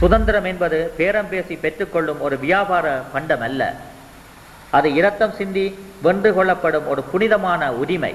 சுதந்திரம் என்பது பேரம் பேசி பெற்றுக்கொள்ளும் ஒரு வியாபார பண்டம் அல்ல அது இரத்தம் சிந்தி வென்று கொள்ளப்படும் ஒரு புனிதமான உரிமை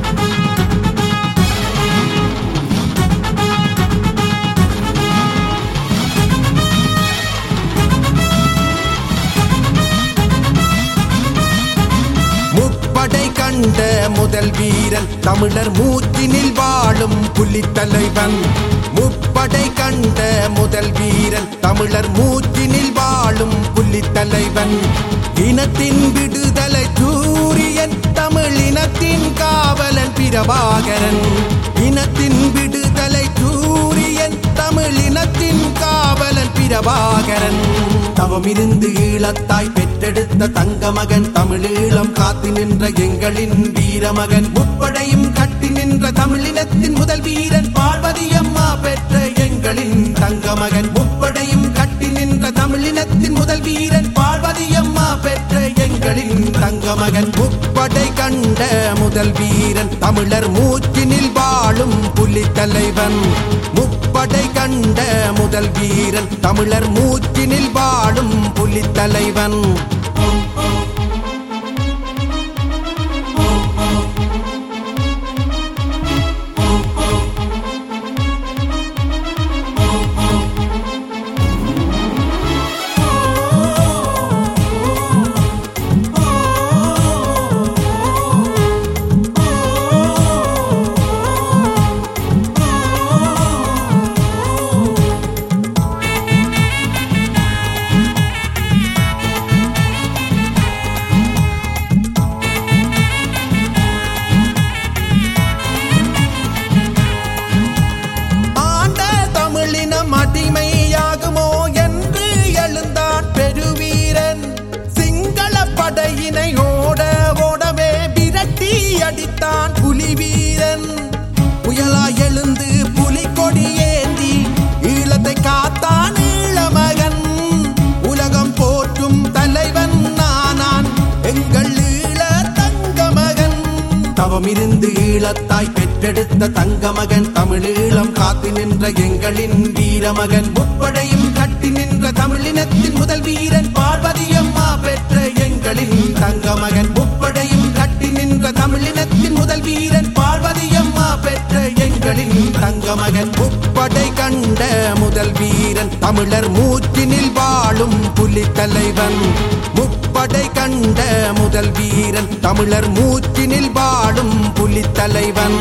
முப்படை கண்ட முதல் வீரன் தமிழர் மூச்சினில் வாழும் புலித்தலைவன் முப்படை கண்ட முதல் வீரன் தமிழர் மூச்சினில் வாழும் புலித்தலைவன் இனத்தின் விடுதலை சூரியன் தமிழ் இனத்தின் காவலன் பிரபாகரன் இனத்தின் விடுதலை சூரியன் தமிழ் இனத்தின் காவலன் பிரபாகரன் தவமிருந்து ஈழத்தாய் பெற்றெடுத்த தங்க மகன் தமிழீழம் காத்து நின்ற எங்களின் வீரமகன் முப்படையும் கட்டி நின்ற தமிழினத்தின் முதல் வீரன் பார்வதி அம்மா பெற்ற எங்களின் தங்க மகன் முப்படையும் கட்டி நின்ற தமிழினத்தின் முதல் வீரன் பார்வதி அம்மா பெற்ற எங்களின் தங்க மகன் முப்படை கண்ட முதல் வீரன் தமிழர் மூச்சினில் வாழும் புலி தலைவன் முப்படை கண்ட முதல் வீரன் தமிழர் மூச்சினில் வாழும் புலி தலைவன் ஆண்ட தமிழினம் அடிமையாகுமோ என்று எழுந்தான் பெருவீரன் சிங்கள படையினை ஓட ஓடவே விரட்டி அடித்தான் புலிவீரன் புயலா எழுந்து புலிக்கொடி ஏந்தி ஈழத்தை காத்தான் ஈழமகன் உலகம் போற்றும் தலைவன் நானான் எங்கள் ஈழ தங்க மகன் தவமிருந்து ஈழத்தாய் பெற்றெடுத்த தங்க மகன் தமிழீழம் காத்து நின்ற எங்களின் வீரமகன் முப்படையும் கட்டி நின்ற தமிழினத்தின் முதல் வீரன் பார்வதி அம்மா பெற்ற எங்களின் தங்க மகன் முப்படையும் கட்டி நின்ற தமிழினத்தின் முதல் வீரன் பார்வதி அம்மா பெற்ற எங்களின் தங்க மகன் முப்படை கண்ட முதல் வீரன் தமிழர் மூச்சினில் வாழும் புலி தலைவன் முப்படை கண்ட முதல் வீரன் தமிழர் மூச்சினில் வாழும் புலி தலைவன்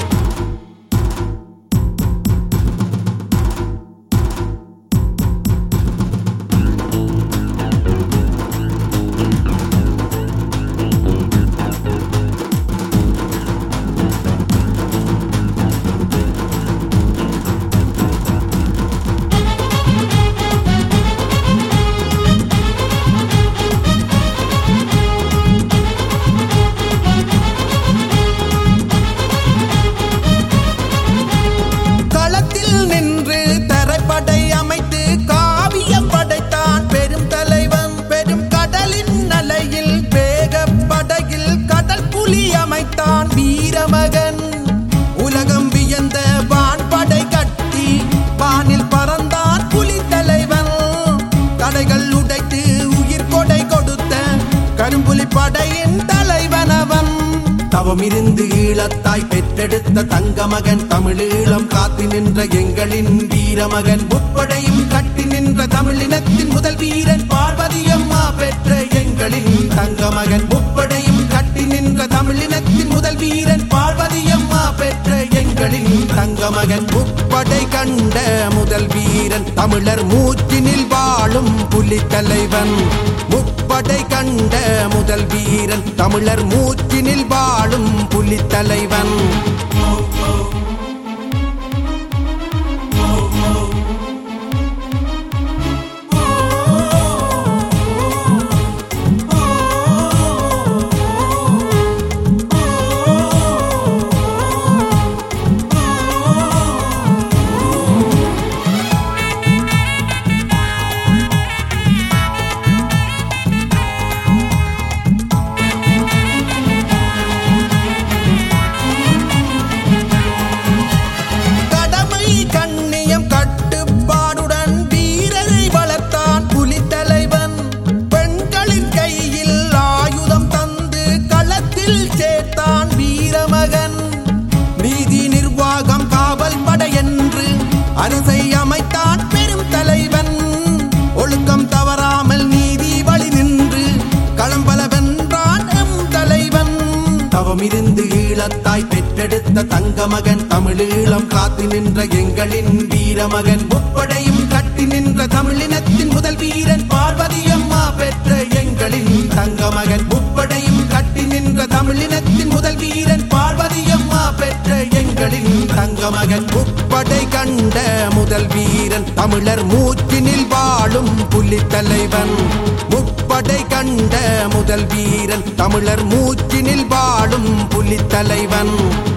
களத்தில் நின்று தரைப்படை அமைத்து காவியம் படைத்தான் பெரும் தலைவன் பெரும் கடலின் அலையில் வேக படகில் கடல் புலி அமைத்தான் வீரமகன் உலகம் வியந்த வான்படை கட்டி வானில் பறந்தான் புலி தலைவன் தடைகள் உடைத்து உயிர் கொடை கொடுத்த கரும்புலி படையின் தலைவனவன் தவமிருந்து ஈழத்தாய் பெற்றெடுத்த தங்க மகன் தமிழீழம் காத்து நின்ற எங்களின் வீரமகன் முப்படையும் கட்டி நின்ற தமிழினத்தின் முதல் வீரன் பார்வதி அம்மா பெற்ற எங்களின் தங்க மகன் முப்படையும் கட்டி நின்ற தமிழினத்தின் முதல் வீரன் பார்வதி அம்மா பெற்ற எங்களின் தங்க மகன் முப்படை கண்ட முதல் வீரன் தமிழர் மூச்சினில் வாழும் புலி தலைவன் முப்படை கண்ட முதல் வீரன் தமிழர் மூச்சினில் வாழும் புலி தலைவன் அரசை அமைத்தான் பெரும் தலைவன் ஒழுக்கம் தவறாமல் நீதி வழி நின்று களம்பல வென்றான் எம் தலைவன் தவமிருந்து ஈழத்தாய் பெற்றெடுத்த தங்க மகன் தமிழீழம் காத்து நின்ற எங்களின் வீரமகன் முப்படையும் கட்டி நின்ற தமிழினத்தின் முதல் வீரன் பார்வதி அம்மா பெற்ற எங்களின் தங்க மகன் முப்படையும் கட்டி நின்ற தமிழினத்தின் முதல் வீரன் பார்வதி அம்மா பெற்ற எங்களின் தங்க மகன் முப்படை கண்ட முதல் வீரன் தமிழர் மூச்சினில் வாழும் புலி தலைவன் முப்படை கண்ட முதல் வீரன் தமிழர் மூச்சினில் வாழும் புலி தலைவன்